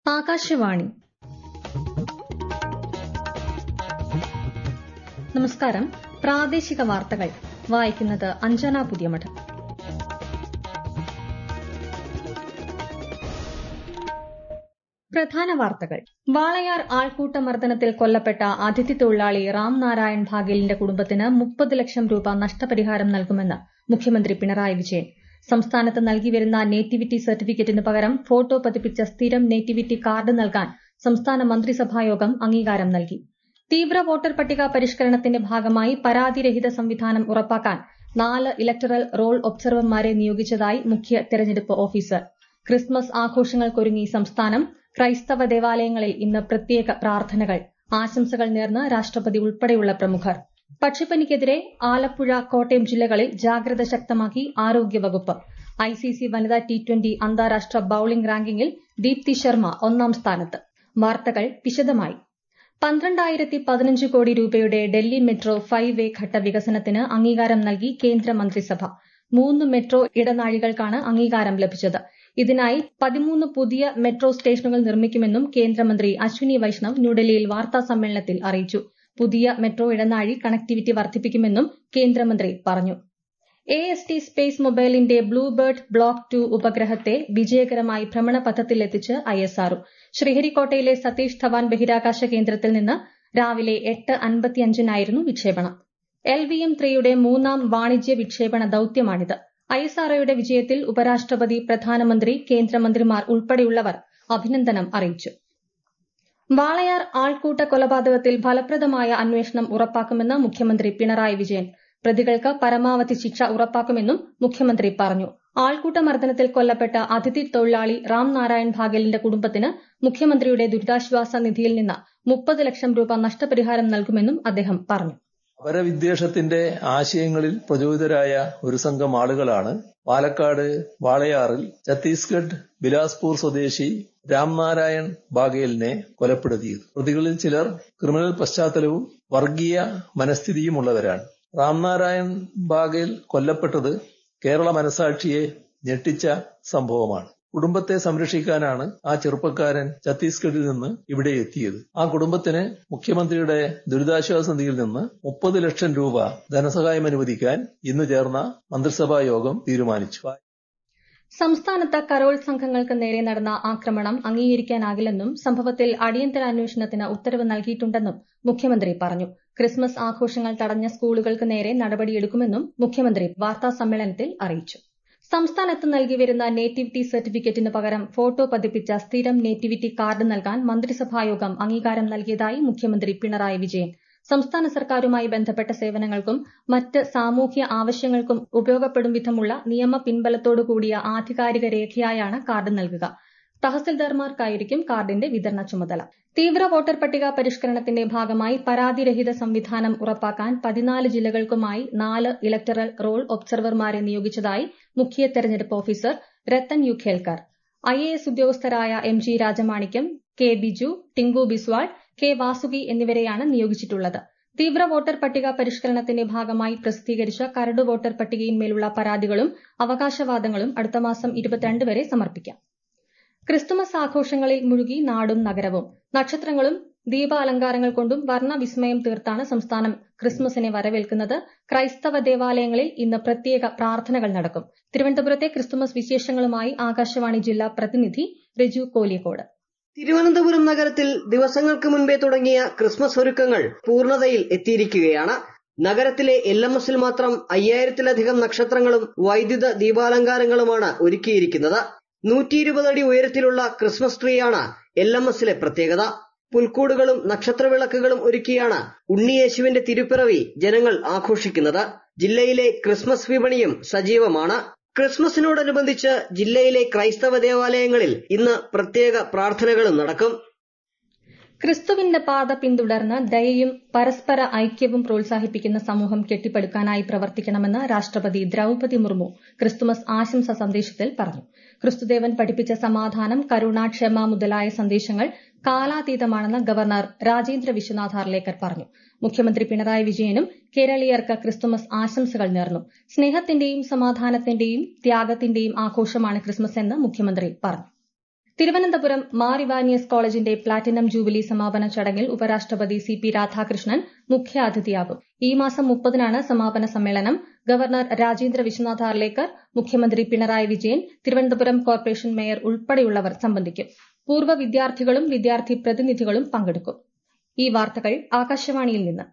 ആകാശവാണി നമസ്കാരം പ്രാദേശിക വാർത്തകൾ വായിക്കുന്നത് അഞ്ജന പുതിയമഠം പ്രധാന വാർത്തകൾ വാളയാർ ആൾക്കൂട്ട മർദ്ദനത്തിൽ കൊല്ലപ്പെട്ട അതിഥി തൊഴിലാളി റാം നാരായൺ ഭാഗേലിന്റെ കുടുംബത്തിന് മുപ്പത് ലക്ഷം രൂപ നഷ്ടപരിഹാരം നൽകുമെന്ന് മുഖ്യമന്ത്രി പിണറായി വിജയൻ സംസ്ഥാനത്ത് നൽകിവരുന്ന നേറ്റിവിറ്റി സർട്ടിഫിക്കറ്റിന് പകരം ഫോട്ടോ പതിപ്പിച്ച സ്ഥിരം നേറ്റിവിറ്റി കാർഡ് നൽകാൻ സംസ്ഥാന മന്ത്രിസഭായോഗം അംഗീകാരം നൽകി തീവ്ര വോട്ടർ പട്ടിക പരിഷ്കരണത്തിന്റെ ഭാഗമായി പരാതിരഹിത സംവിധാനം ഉറപ്പാക്കാൻ നാല് ഇലക്ടറൽ റോൾ ഒബ്സർവർമാരെ നിയോഗിച്ചതായി മുഖ്യ തെരഞ്ഞെടുപ്പ് ഓഫീസർ ക്രിസ്മസ് ആഘോഷങ്ങൾക്കൊരുങ്ങി സംസ്ഥാനം ക്രൈസ്തവ ദേവാലയങ്ങളിൽ ഇന്ന് പ്രത്യേക പ്രാർത്ഥനകൾ ആശംസകൾ നേർന്ന് രാഷ്ട്രപതി ഉൾപ്പെടെയുള്ള പ്രമുഖർ പക്ഷിപ്പനിക്കെതിരെ ആലപ്പുഴ കോട്ടയം ജില്ലകളിൽ ജാഗ്രത ശക്തമാക്കി ആരോഗ്യവകുപ്പ് ഐസിസി വനിതാ ടി ട്വന്റി അന്താരാഷ്ട്ര ബൌളിംഗ് റാങ്കിങ്ങിൽ ദീപ്തി ശർമ്മ ഒന്നാം സ്ഥാനത്ത് വാർത്തകൾ വിശദമായി പന്ത്രണ്ടായിരത്തി പതിനഞ്ച് കോടി രൂപയുടെ ഡൽഹി മെട്രോ ഫൈവ് വേ ഘട്ട വികസനത്തിന് അംഗീകാരം നൽകി കേന്ദ്ര മന്ത്രിസഭ മൂന്ന് മെട്രോ ഇടനാഴികൾക്കാണ് അംഗീകാരം ലഭിച്ചത് ഇതിനായി പതിമൂന്ന് പുതിയ മെട്രോ സ്റ്റേഷനുകൾ നിർമ്മിക്കുമെന്നും കേന്ദ്രമന്ത്രി അശ്വിനി വൈഷ്ണവ് ന്യൂഡൽഹിയിൽ വാർത്താ സമ്മേളനത്തിൽ അറിയിച്ചു പുതിയ മെട്രോ ഇടനാഴി കണക്ടിവിറ്റി വർദ്ധിപ്പിക്കുമെന്നും കേന്ദ്രമന്ത്രി പറഞ്ഞു എ എസ് ടി സ്പേസ് മൊബൈലിന്റെ ബ്ലൂബേർഡ് ബ്ലോക്ക് ടു ഉപഗ്രഹത്തെ വിജയകരമായി ഭ്രമണപഥത്തിലെത്തിച്ച് ഐ എസ് ആർഒ ശ്രീഹരിക്കോട്ടയിലെ സതീഷ് ധവാൻ ബഹിരാകാശ കേന്ദ്രത്തിൽ നിന്ന് രാവിലെ എട്ട് അൻപത്തിയഞ്ചിനായിരുന്നു വിക്ഷേപണം എൽ വി എം ത്രീയുടെ മൂന്നാം വാണിജ്യ വിക്ഷേപണ ദൌത്യമാണിത് ഐ എസ് ആർഒയുടെ വിജയത്തിൽ ഉപരാഷ്ട്രപതി പ്രധാനമന്ത്രി കേന്ദ്രമന്ത്രിമാർ ഉൾപ്പെടെയുള്ളവർ അഭിനന്ദനം അറിയിച്ചു വാളയാർ ആൾക്കൂട്ട കൊലപാതകത്തിൽ ഫലപ്രദമായ അന്വേഷണം ഉറപ്പാക്കുമെന്ന് മുഖ്യമന്ത്രി പിണറായി വിജയൻ പ്രതികൾക്ക് പരമാവധി ശിക്ഷ ഉറപ്പാക്കുമെന്നും മുഖ്യമന്ത്രി പറഞ്ഞു ആൾക്കൂട്ട മർദ്ദനത്തിൽ കൊല്ലപ്പെട്ട അതിഥി തൊഴിലാളി റാം നാരായൺ ഭാഗേലിന്റെ കുടുംബത്തിന് മുഖ്യമന്ത്രിയുടെ ദുരിതാശ്വാസ നിധിയിൽ നിന്ന് മുപ്പത് ലക്ഷം രൂപ നഷ്ടപരിഹാരം നൽകുമെന്നും അദ്ദേഹം പറഞ്ഞു അപരവിദ്വേഷത്തിന്റെ ആശയങ്ങളിൽ പ്രചോദിതരായ ഒരു സംഘം ആളുകളാണ് പാലക്കാട് വാളയാറിൽ ഛത്തീസ്ഗഡ് ബിലാസ്പൂർ സ്വദേശി രാംനാരായൺ ബാഗേലിനെ കൊലപ്പെടുത്തിയത് പ്രതികളിൽ ചിലർ ക്രിമിനൽ പശ്ചാത്തലവും വർഗീയ മനസ്ഥിതിയുമുള്ളവരാണ് രാംനാരായൺ ബാഗേൽ കൊല്ലപ്പെട്ടത് കേരള മനസാക്ഷിയെ ഞെട്ടിച്ച സംഭവമാണ് കുടുംബത്തെ സംരക്ഷിക്കാനാണ് ആ ചെറുപ്പക്കാരൻ ഛത്തീസ്ഗഡിൽ നിന്ന് ഇവിടെ എത്തിയത് ആ കുടുംബത്തിന് മുഖ്യമന്ത്രിയുടെ ദുരിതാശ്വാസ നിധിയിൽ നിന്ന് മുപ്പത് ലക്ഷം രൂപ ധനസഹായം അനുവദിക്കാൻ ഇന്ന് ചേർന്ന മന്ത്രിസഭാ യോഗം തീരുമാനിച്ചു സംസ്ഥാനത്ത് കരോൾ സംഘങ്ങൾക്ക് നേരെ നടന്ന ആക്രമണം അംഗീകരിക്കാനാകില്ലെന്നും സംഭവത്തിൽ അടിയന്തര അന്വേഷണത്തിന് ഉത്തരവ് നൽകിയിട്ടുണ്ടെന്നും മുഖ്യമന്ത്രി പറഞ്ഞു ക്രിസ്മസ് ആഘോഷങ്ങൾ തടഞ്ഞ സ്കൂളുകൾക്ക് നേരെ നടപടിയെടുക്കുമെന്നും മുഖ്യമന്ത്രി വാർത്താസമ്മേളനത്തിൽ അറിയിച്ചു സംസ്ഥാനത്ത് നൽകിവരുന്ന നേറ്റിവിറ്റി സർട്ടിഫിക്കറ്റിന് പകരം ഫോട്ടോ പതിപ്പിച്ച സ്ഥിരം നേറ്റിവിറ്റി കാർഡ് നൽകാൻ മന്ത്രിസഭായോഗം അംഗീകാരം നൽകിയതായി മുഖ്യമന്ത്രി പിണറായി വിജയൻ സംസ്ഥാന സർക്കാരുമായി ബന്ധപ്പെട്ട സേവനങ്ങൾക്കും മറ്റ് സാമൂഹ്യ ആവശ്യങ്ങൾക്കും ഉപയോഗപ്പെടും വിധമുള്ള നിയമ പിൻബലത്തോടു കൂടിയ ആധികാരിക രേഖയായാണ് കാർഡ് നൽകുക തഹസിൽദാർമാർക്കായിരിക്കും കാർഡിന്റെ വിതരണ ചുമതല തീവ്ര വോട്ടർ പട്ടിക പരിഷ്കരണത്തിന്റെ ഭാഗമായി പരാതിരഹിത സംവിധാനം ഉറപ്പാക്കാൻ പതിനാല് ജില്ലകൾക്കുമായി നാല് ഇലക്ടറൽ റോൾ ഒബ്സർവർമാരെ നിയോഗിച്ചതായി മുഖ്യ തെരഞ്ഞെടുപ്പ് officer Rathan U Kelkar I A S ഉദ്യോഗസ്ഥരായ M G Rajamanickam K Biju Tinku Biswal K Vasuki എന്നിവരെയാണ് നിയോഗിച്ചിട്ടുള്ളത് തീവ്ര വോട്ടർ പട്ടിക പരിഷ്കരണത്തിന്റെ ഭാഗമായി പ്രസിദ്ധീകരിച്ച കരട് വോട്ടർ പട്ടികയിന്മേലുള്ള പരാതികളും അവകാശവാദങ്ങളും അടുത്ത മാസം ഇരുപത്തിരണ്ട് വരെ സമർപ്പിക്കാം ക്രിസ്തുമസ് ആഘോഷങ്ങളിൽ മുഴുകി നാടും നഗരവും നക്ഷത്രങ്ങളും ദീപാലങ്കാരങ്ങൾ കൊണ്ടും വർണ്ണവിസ്മയം തീർത്താണ് സംസ്ഥാനം ക്രിസ്മസിനെ വരവേൽക്കുന്നത് ക്രൈസ്തവ ദേവാലയങ്ങളിൽ ഇന്ന് പ്രത്യേക പ്രാർത്ഥനകൾ നടക്കും തിരുവനന്തപുരത്തെ ക്രിസ്തുമസ് വിശേഷങ്ങളുമായി ആകാശവാണി ജില്ലാ പ്രതിനിധി രജു കോലിയക്കോട് തിരുവനന്തപുരം നഗരത്തിൽ ദിവസങ്ങൾക്ക് മുൻപേ തുടങ്ങിയ ക്രിസ്മസ് ഒരുക്കങ്ങൾ പൂർണ്ണതയിൽ എത്തിയിരിക്കുകയാണ് നഗരത്തിലെ എൽ എം എസിൽ മാത്രം അയ്യായിരത്തിലധികം നക്ഷത്രങ്ങളും വൈദ്യുത ദീപാലങ്കാരങ്ങളുമാണ് ഒരുക്കിയിരിക്കുന്നത് നൂറ്റി ഇരുപത് അടി ഉയരത്തിലുള്ള ക്രിസ്മസ് ട്രീയാണ് എൽ എം എസിലെ പ്രത്യേകത പുൽക്കൂടുകളും നക്ഷത്രവിളക്കുകളും ഒരുക്കിയാണ് ഉണ്ണിയേശുവിന്റെ തിരുപ്പിറവി ജനങ്ങൾ ആഘോഷിക്കുന്നത് ജില്ലയിലെ ക്രിസ്മസ് വിപണിയും സജീവമാണ് ക്രിസ്മസിനോടനുബന്ധിച്ച് ജില്ലയിലെ ക്രൈസ്തവ ദേവാലയങ്ങളിൽ ഇന്ന് പ്രത്യേക പ്രാർത്ഥനകളും നടക്കും ക്രിസ്തുവിന്റെ പാത പിന്തുടർന്ന് ദയയും പരസ്പര ഐക്യവും പ്രോത്സാഹിപ്പിക്കുന്ന സമൂഹം കെട്ടിപ്പടുക്കാനായി പ്രവർത്തിക്കണമെന്ന് രാഷ്ട്രപതി ദ്രൌപതി മുർമു ക്രിസ്തുമസ് ആശംസ സന്ദേശത്തിൽ പറഞ്ഞു ക്രിസ്തുദേവൻ പഠിപ്പിച്ച സമാധാനം കരുണ ക്ഷമ മുതലായ സന്ദേശങ്ങൾ കാലാതീതമാണെന്ന് ഗവർണർ രാജേന്ദ്ര വിശ്വനാഥ് ഹാർലേക്കർ പറഞ്ഞു മുഖ്യമന്ത്രി പിണറായി വിജയനും കേരളീയർക്ക് ക്രിസ്തുമസ് ആശംസകൾ നേർന്നു സ്നേഹത്തിന്റെയും സമാധാനത്തിന്റെയും ത്യാഗത്തിന്റെയും ആഘോഷമാണ് ക്രിസ്മസ് എന്ന് മുഖ്യമന്ത്രി പറഞ്ഞു തിരുവനന്തപുരം മാർ ഇവാനിയസ് കോളേജിന്റെ പ്ലാറ്റിനം ജൂബിലി സമാപന ചടങ്ങിൽ ഉപരാഷ്ട്രപതി സി പി രാധാകൃഷ്ണൻ മുഖ്യാതിഥിയാകും ഈ മാസം മുപ്പതിനാണ് സമാപന സമ്മേളനം ഗവർണർ രാജേന്ദ്ര വിശ്വനാഥ് ആർലേക്കർ മുഖ്യമന്ത്രി പിണറായി വിജയൻ തിരുവനന്തപുരം കോർപ്പറേഷൻ മേയർ ഉൾപ്പെടെയുള്ളവർ സംബന്ധിക്കും പൂർവ്വ വിദ്യാർത്ഥികളും വിദ്യാർത്ഥി പ്രതിനിധികളും പങ്കെടുക്കും ഈ വാർത്തകൾ ആകാശവാണിയിൽ നിന്ന്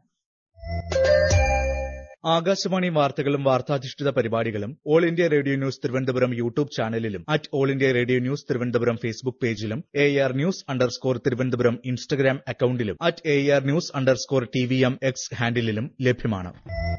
ആകാശവാണി വാർത്തകളും വാർത്താധിഷ്ഠിത പരിപാടികളും all India radio news Thiruvananthapuram YouTube ചാനലിലും at all India radio news Thiruvananthapuram Facebook പേജിലും A R news underscore Thiruvananthapuram Instagram അക്കൌണ്ടിലും at A R news underscore T V M X ഹാൻഡിലും ലഭ്യമാണ്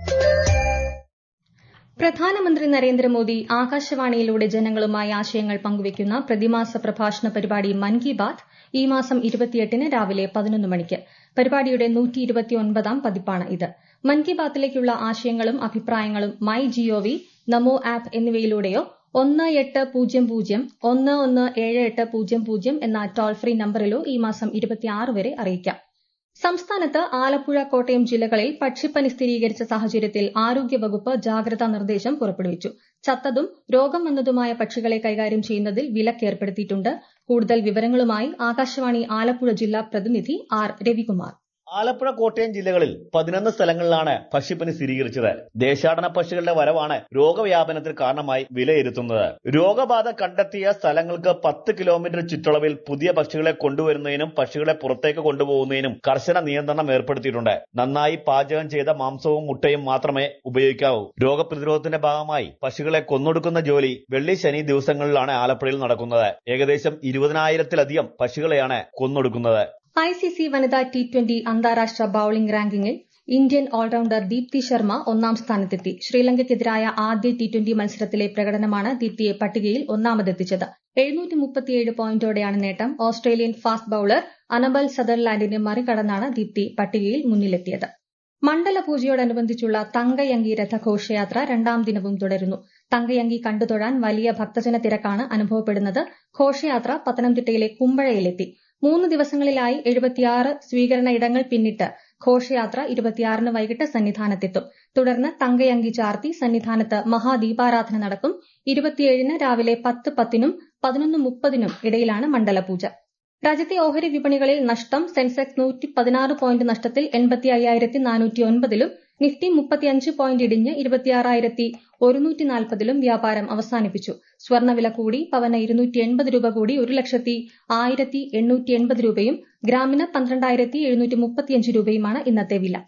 പ്രധാനമന്ത്രി നരേന്ദ്രമോദി ആകാശവാണിയിലൂടെ ജനങ്ങളുമായി ആശയങ്ങൾ പങ്കുവയ്ക്കുന്ന പ്രതിമാസ പ്രഭാഷണ പരിപാടി മൻ കി ബാത് ഈ മാസം ഇരുപത്തിയെട്ടിന് രാവിലെ പതിനൊന്ന് മണിക്ക് പരിപാടിയുടെ നൂറ്റി ഇരുപത്തിയൊൻപതാം പതിപ്പാണ് ഇത് മൻ കി ബാത്തിലേക്കുള്ള ആശയങ്ങളും അഭിപ്രായങ്ങളും മൈ ജിഒവി നമോ ആപ്പ് എന്നിവയിലൂടെയോ ഒന്ന് എട്ട് പൂജ്യം പൂജ്യം ഒന്ന് ഒന്ന് ഏഴ് എട്ട് പൂജ്യം പൂജ്യം എന്ന ടോൾ ഫ്രീ നമ്പറിലോ ഈ മാസം ഇരുപത്തിയാറ് വരെ അറിയിക്കാം സംസ്ഥാനത്ത് ആലപ്പുഴ കോട്ടയം ജില്ലകളിൽ പക്ഷിപ്പനി സ്ഥിരീകരിച്ച സാഹചര്യത്തിൽ ആരോഗ്യവകുപ്പ് ജാഗ്രതാ നിർദ്ദേശം പുറപ്പെടുവിച്ചു ചത്തതും രോഗം വന്നതുമായ പക്ഷികളെ കൈകാര്യം ചെയ്യുന്നതിൽ വിലക്കേർപ്പെടുത്തിയിട്ടുണ്ട് കൂടുതൽ വിവരങ്ങളുമായി ആകാശവാണി ആലപ്പുഴ ജില്ലാ പ്രതിനിധി ആർ രവികുമാർ ആലപ്പുഴ കോട്ടയം ജില്ലകളിൽ പതിനൊന്ന് സ്ഥലങ്ങളിലാണ് പക്ഷിപ്പനി സ്ഥിരീകരിച്ചത് ദേശാടന പക്ഷികളുടെ വരവാണ് രോഗവ്യാപനത്തിന് കാരണമായി വിലയിരുത്തുന്നത് രോഗബാധ കണ്ടെത്തിയ സ്ഥലങ്ങൾക്ക് പത്ത് കിലോമീറ്റർ ചുറ്റളവിൽ പുതിയ പക്ഷികളെ കൊണ്ടുവരുന്നതിനും പക്ഷികളെ പുറത്തേക്ക് കൊണ്ടുപോകുന്നതിനും കർശന നിയന്ത്രണം ഏർപ്പെടുത്തിയിട്ടുണ്ട് നന്നായി പാചകം ചെയ്ത മാംസവും മുട്ടയും മാത്രമേ ഉപയോഗിക്കാവൂ രോഗപ്രതിരോധത്തിന്റെ ഭാഗമായി പക്ഷികളെ കൊന്നൊടുക്കുന്ന ജോലി വെള്ളി ശനി ദിവസങ്ങളിലാണ് ആലപ്പുഴയിൽ നടക്കുന്നത് ഏകദേശം ഇരുപതിനായിരത്തിലധികം പക്ഷികളെയാണ് കൊന്നൊടുക്കുന്നത് ഐ സി സി വനിതാ ടി ട്വന്റി അന്താരാഷ്ട്ര ബൌളിംഗ് റാങ്കിങ്ങിൽ ഇന്ത്യൻ ഓൾറൌണ്ടർ ദീപ്തി ശർമ്മ ഒന്നാം സ്ഥാനത്തെത്തി ശ്രീലങ്കയ്ക്കെതിരായ ആദ്യ ടി ട്വന്റി മത്സരത്തിലെ പ്രകടനമാണ് ദീപ്തിയെ പട്ടികയിൽ ഒന്നാമതെത്തിച്ചത് എഴുന്നൂറ്റി മുപ്പത്തിയേഴ് പോയിന്റോടെയാണ് നേട്ടം ഓസ്ട്രേലിയൻ ഫാസ്റ്റ് ബൌളർ അനബൽ സദർലാൻഡിനെ മറികടന്നാണ് ദീപ്തി പട്ടികയിൽ മുന്നിലെത്തിയത് മണ്ഡലപൂജയോടനുബന്ധിച്ചുള്ള തങ്കയങ്കി രഥഘോഷയാത്ര രണ്ടാം ദിനവും തുടരുന്നു തങ്കയങ്കി കണ്ടുതൊഴാൻ വലിയ ഭക്തജന തിരക്കാണ് അനുഭവപ്പെടുന്നത് ഘോഷയാത്ര പത്തനംതിട്ടയിലെ കുമ്പഴയിലെത്തി മൂന്ന് ദിവസങ്ങളിലായി എഴുപത്തിയാറ് സ്വീകരണ ഇടങ്ങൾ പിന്നിട്ട് ഘോഷയാത്ര ഇരുപത്തിയാറിന് വൈകിട്ട് സന്നിധാനത്തെത്തും തുടർന്ന് തങ്കയങ്കി ചാർത്തി സന്നിധാനത്ത് മഹാദീപാരാധന നടക്കും ഇരുപത്തിയേഴിന് രാവിലെ പത്ത് പത്തിനും പതിനൊന്ന് മുപ്പതിനും ഇടയിലാണ് മണ്ഡലപൂജ രാജ്യത്തെ ഓഹരി വിപണികളിൽ നഷ്ടം സെൻസെക്സ് നൂറ്റി പതിനാറ് പോയിന്റ് നഷ്ടത്തിൽ എൺപത്തി അയ്യായിരത്തി നാനൂറ്റി ഒൻപതിലും നിഫ്റ്റി മുപ്പത്തിയഞ്ച് പോയിന്റ് ഇടിഞ്ഞ് ഇരുപത്തിയാറായിരത്തി ഒരുന്നൂറ്റി നാൽപ്പതിലും വ്യാപാരം അവസാനിപ്പിച്ചു സ്വർണ്ണവില കൂടി പവന് ഇരുന്നൂറ്റി എൺപത് രൂപ കൂടി ഒരു ലക്ഷത്തി ആയിരത്തി എണ്ണൂറ്റി എൺപത് രൂപയും ഗ്രാമിന് പന്ത്രണ്ടായിരത്തി എഴുന്നൂറ്റി മുപ്പത്തിയഞ്ച് രൂപയുമാണ് ഇന്നത്തെ വില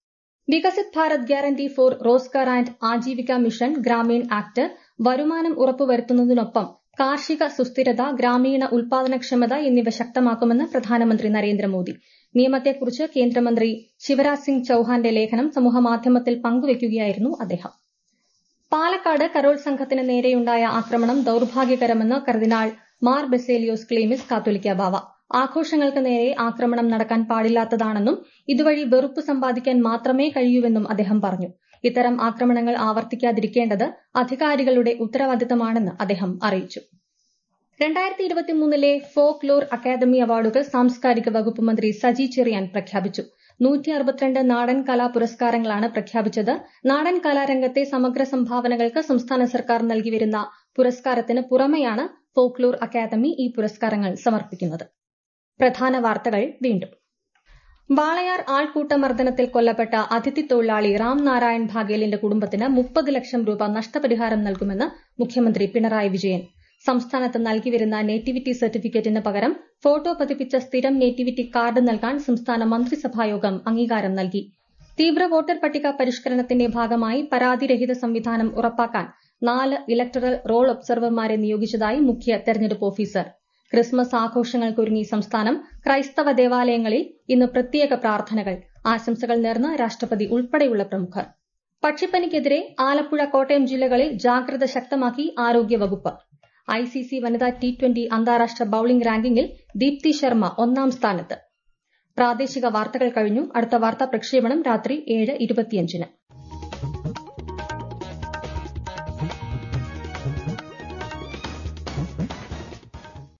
Viksit Bharat guarantee for Rozgar and Ajeevika mission Gramin act വരുമാനം ഉറപ്പുവരുത്തുന്നതിനൊപ്പം കാർഷിക സുസ്ഥിരത ഗ്രാമീണ ഉൽപാദനക്ഷമത എന്നിവ ശക്തമാക്കുമെന്ന് പ്രധാനമന്ത്രി നരേന്ദ്രമോദി നിയമത്തെക്കുറിച്ച് കേന്ദ്രമന്ത്രി ശിവരാജ് സിംഗ് ചൌഹാന്റെ ലേഖനം സമൂഹമാധ്യമത്തിൽ പങ്കുവയ്ക്കുകയായിരുന്നു അദ്ദേഹം പാലക്കാട് കരോൾ സംഘത്തിന് നേരെയുണ്ടായ ആക്രമണം ദൌർഭാഗ്യകരമെന്ന് കർദിനാൾ മാർ ബെസേലിയോസ് ക്ലീമിസ് കാത്തോലിക്ക ബാവ ആഘോഷങ്ങൾക്ക് നേരെ ആക്രമണം നടക്കാൻ പാടില്ലാത്തതാണെന്നും ഇതുവഴി വെറുപ്പ് സമ്പാദിക്കാൻ മാത്രമേ കഴിയൂവെന്നും അദ്ദേഹം പറഞ്ഞു ഇത്തരം ആക്രമണങ്ങൾ ആവർത്തിക്കാതിരിക്കേണ്ടത് അധികാരികളുടെ ഉത്തരവാദിത്തമാണെന്ന് അദ്ദേഹം അറിയിച്ചു രണ്ടായിരത്തി ഇരുപത്തിമൂന്നിലെ ഫോക്ക് ലോർ അക്കാദമി അവാർഡുകൾ സാംസ്കാരിക വകുപ്പ് മന്ത്രി സജി ചെറിയാൻ പ്രഖ്യാപിച്ചു നൂറ്റി അറുപത്തിരണ്ട് നാടൻ കലാ പുരസ്കാരങ്ങളാണ് പ്രഖ്യാപിച്ചത് നാടൻ കലാരംഗത്തെ സമഗ്ര സംഭാവനകൾക്ക് സംസ്ഥാന സർക്കാർ നൽകിവരുന്ന പുരസ്കാരത്തിന് പുറമെയാണ് ഫോക്ലോർ അക്കാദമി ഈ പുരസ്കാരങ്ങൾ സമർപ്പിക്കുന്നത് പ്രധാന വാർത്തകൾ വീണ്ടും വാളയാർ ആൾക്കൂട്ടമർദ്ദനത്തിൽ കൊല്ലപ്പെട്ട അതിഥി തൊഴിലാളി റാം നാരായൺ ഭാഗേലിന്റെ കുടുംബത്തിന് മുപ്പത് ലക്ഷം രൂപ നഷ്ടപരിഹാരം നൽകുമെന്ന് മുഖ്യമന്ത്രി പിണറായി വിജയൻ സംസ്ഥാനത്ത് നൽകിവരുന്ന നേറ്റിവിറ്റി സർട്ടിഫിക്കറ്റിന് പകരം ഫോട്ടോ പതിപ്പിച്ച സ്ഥിരം നേറ്റിവിറ്റി കാർഡ് നൽകാൻ സംസ്ഥാന മന്ത്രിസഭായോഗം അംഗീകാരം നൽകി തീവ്ര വോട്ടർ പട്ടിക പരിഷ്കരണത്തിന്റെ ഭാഗമായി പരാതിരഹിത സംവിധാനം ഉറപ്പാക്കാൻ നാല് ഇലക്ടറൽ റോൾ ഒബ്സർവർമാരെ നിയോഗിച്ചതായി മുഖ്യ തെരഞ്ഞെടുപ്പ് ഓഫീസർ ക്രിസ്മസ് ആഘോഷങ്ങൾക്കൊരുങ്ങി സംസ്ഥാനം ക്രൈസ്തവ ദേവാലയങ്ങളിൽ ഇന്ന് പ്രത്യേക പ്രാർത്ഥനകൾ ആശംസകൾ നേർന്ന് രാഷ്ട്രപതി ഉൾപ്പെടെയുള്ള പ്രമുഖർ പക്ഷിപ്പനിക്കെതിരെ ആലപ്പുഴ കോട്ടയം ജില്ലകളിൽ ജാഗ്രത ശക്തമാക്കി ആരോഗ്യവകുപ്പ് ഐ സി സി വനിതാ ടി ട്വന്റി അന്താരാഷ്ട്ര ബൌളിംഗ് റാങ്കിങ്ങിൽ ദീപ്തി ശർമ്മ ഒന്നാം സ്ഥാനത്ത് പ്രാദേശിക വാർത്തകൾ കഴിഞ്ഞു അടുത്ത വാർത്താ പ്രക്ഷേപണം രാത്രി ഏഴ് ഇരുപത്തിയഞ്ചിന്